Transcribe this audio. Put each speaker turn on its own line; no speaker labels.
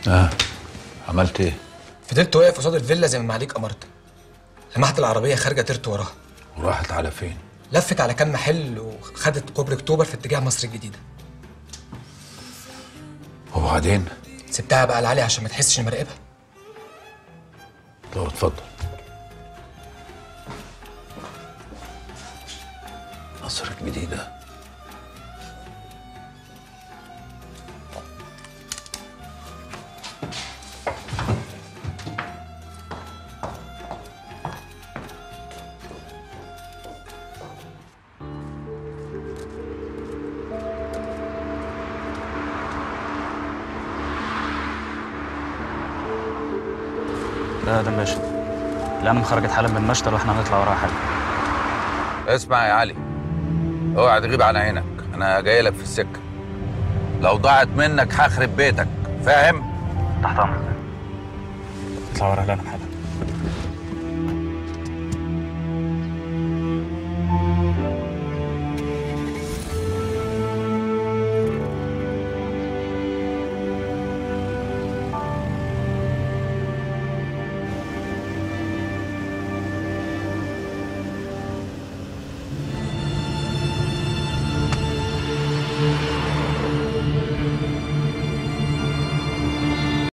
اه عملت ايه؟
فضلت واقف قصاد الفيلا زي ما معاليك امرت لمحت العربيه خارجه طرت وراها
وراحت على فين؟
لفت على كام محل وخدت كوبري اكتوبر في اتجاه مصر الجديده
وبعدين؟
سبتها بقى لعلي عشان ما تحسش اني براقبها
طب اتفضل مصر الجديدة
لا ده باشا الأمن خرجت حالا من المشتل واحنا هنطلع وراها حالا
اسمع يا علي اوعى تغيب عن عينك انا جاي لك في السكة لو ضاعت منك هخرب بيتك فاهم؟
تحت أمرك اطلع وراها الأمن حالا